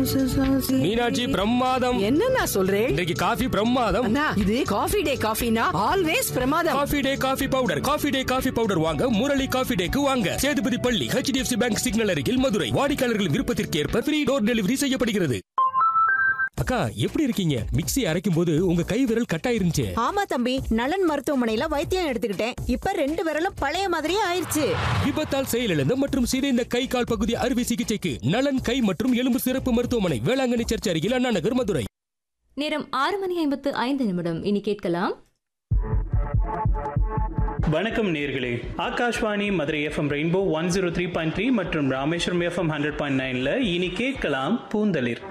மீனாட்சி பிரமாதம் என்னண்ணா சொல்றேன் இன்றைக்கு காஃபி பிரமாதம் அண்ணா இது காஃபி டே காஃபினா ஆல்வேஸ் பிரமாதம் coffee day coffee powder coffee day coffee powder வாங்க முரளி காஃபி டேக்கு வாங்க சேதுபதி பள்ளி ஹெச்டிஎஃப்சி பேங்க் சிக்னல் அருகில் மதுரை வாடிக்கையாளர்களின் விருப்பத்திற்கு ஏற்ப ஃப்ரீ டோர் டெலிவரி செய்யப்படுகிறது அக்கா எப்படி இருக்கீங்க மிக்ஸி அரைக்கும் போது உங்க கை விரல் கட்டாயிருந்துச்சு ஆமா தம்பி நலன் மருத்துவமனையில வைத்தியம் எடுத்துக்கிட்டேன் இப்ப ரெண்டு விரலும் பழைய மாதிரியே ஆயிருச்சு விபத்தால் செயலிழந்த மற்றும் சிதைந்த கை கால் பகுதி அறுவை சிகிச்சைக்கு நலன் கை மற்றும் எலும்பு சிறப்பு மருத்துவமனை வேளாங்கண்ணி சர்ச் அருகில் அண்ணா நகர் மதுரை நேரம் ஆறு மணி ஐம்பத்து ஐந்து நிமிடம் இனி கேட்கலாம் வணக்கம் நேர்களே Akashvani Madurai FM rainbow one zero three point three மற்றும் ராமேஸ்வரம் எஃப்எம் ஹண்ட்ரட் பாயிண்ட் நைன்ல இனி கேட்கலாம் பூந்தளிர்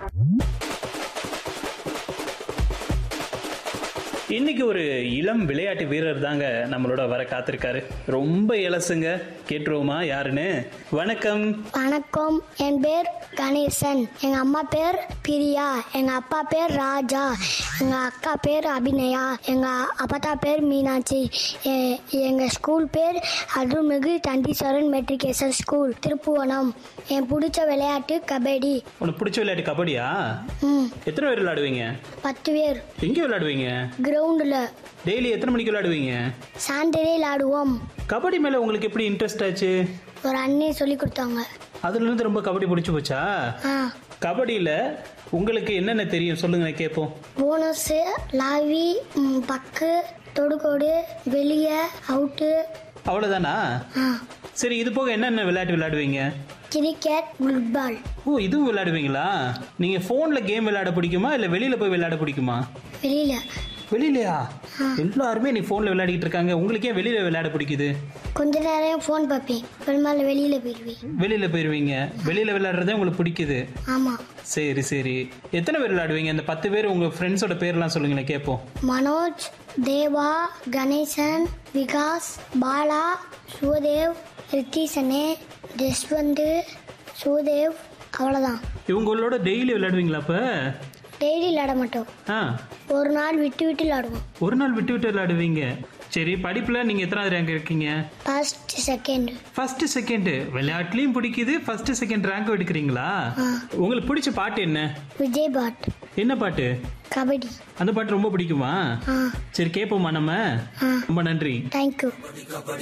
இன்னைக்கு ஒரு இளம் விளையாட்டு வீரர் தாங்க நம்மளோட வர காத்திருக்காரு ரொம்ப இலசுங்க கேட்டுருவோமா யாருன்னு வணக்கம் வணக்கம் என் பேர் கணேசன் எங்க அம்மா பேர் பிரியா எங்க அப்பா பேர் ராஜா எங்க அக்கா பேர் அபிநயா எங்க அப்பத்தா பேர் மீனாட்சி எ- எங்க ஸ்கூல் பேர் அருள்மிகு தண்டீஸ்வரன் மெட்ரிகேஷன் ஸ்கூல் திருப்புவனம் என் பிடிச்ச விளையாட்டு கபடி உனக்கு பிடிச்ச விளையாட்டு கபடியா ம் எத்தனை பேர் விளையாடுவீங்க பத்து பேர் எங்கே விளையாடுவீங்க கிரவுண்டில் டெய்லி எத்தனை மணிக்கு விளையாடுவீங்க சாண்டரே ஆடுவோம் கபடி மேல உங்களுக்கு எப்படி இன்ட்ரெஸ்ட் ஆச்சு ஒரு அண்ணே சொல்லி கொடுத்தாங்க அதுல இருந்து ரொம்ப கபடி பிடிச்சி போச்சா ஆ கபடியில உங்களுக்கு என்னென்ன தெரியும் சொல்லுங்க கேட்போம் போனஸு லாவி ம், பக்கு தொடுகோடு வெளியே அவுட்டு அவ்வளவுதானா ஆ சரி இது போக என்னென்ன விளையாட்டு விளையாடுவீங்க கிரிக்கெட் ஃபுட்பால் ஓ இதுவும் விளையாடுவீங்களா நீங்க போன்ல கேம் விளையாட பிடிக்குமா இல்ல வெளியில போய் விளையாட பிடிக்குமா வெளியில வெளியிலயா எல்லாருமே நீ போன்ல விளையாடிட்டு இருக்காங்க உங்களுக்கு ஏன் வெளியில விளையாட பிடிக்குது கொஞ்ச நேரம் ஃபோன் பார்ப்பேன் பெரும்பாலும் வெளியில போயிடுவேன் வெளியில போயிருவீங்க வெளியில விளையாடுறதே உங்களுக்கு பிடிக்குது ஆமா சரி சரி எத்தனை பேர் விளையாடுவீங்க இந்த பத்து பேர் உங்க ஃப்ரெண்ட்ஸோட பேர்லாம் சொல்லுங்களேன் கேட்போம் மனோஜ் தேவா கணேசன் விகாஸ் பாலா சுவதேவ் ரித்தீசனே ஜஸ்வந்த் சுவதேவ் அவ்வளோதான் இவங்களோட டெய்லி விளையாடுவீங்களா அப்ப டெய்லி விளையாட மாட்டோம் ஆ ஒரு நாள் விட்டு விட்டு விளையாடுவோம் ஒரு நாள் விட்டு விட்டு விளையாடுவீங்க சரி படிப்புல நீங்க எத்தனாவது ரேங்க் இருக்கீங்க ஃபர்ஸ்ட் செகண்ட் ஃபர்ஸ்ட் செகண்ட் விளையாட்டுலயும் பிடிக்குது ஃபர்ஸ்ட் செகண்ட் ரேங்க் எடுக்கிறீங்களா உங்களுக்கு பிடிச்ச பாட்டு என்ன விஜய் பாட் என்ன பாட்டு கபடி அந்த பாட்டு ரொம்ப பிடிக்குமா ஆ சரி கேட்போமா நம்ம ஆ ரொம்ப நன்றி தேங்க்யூ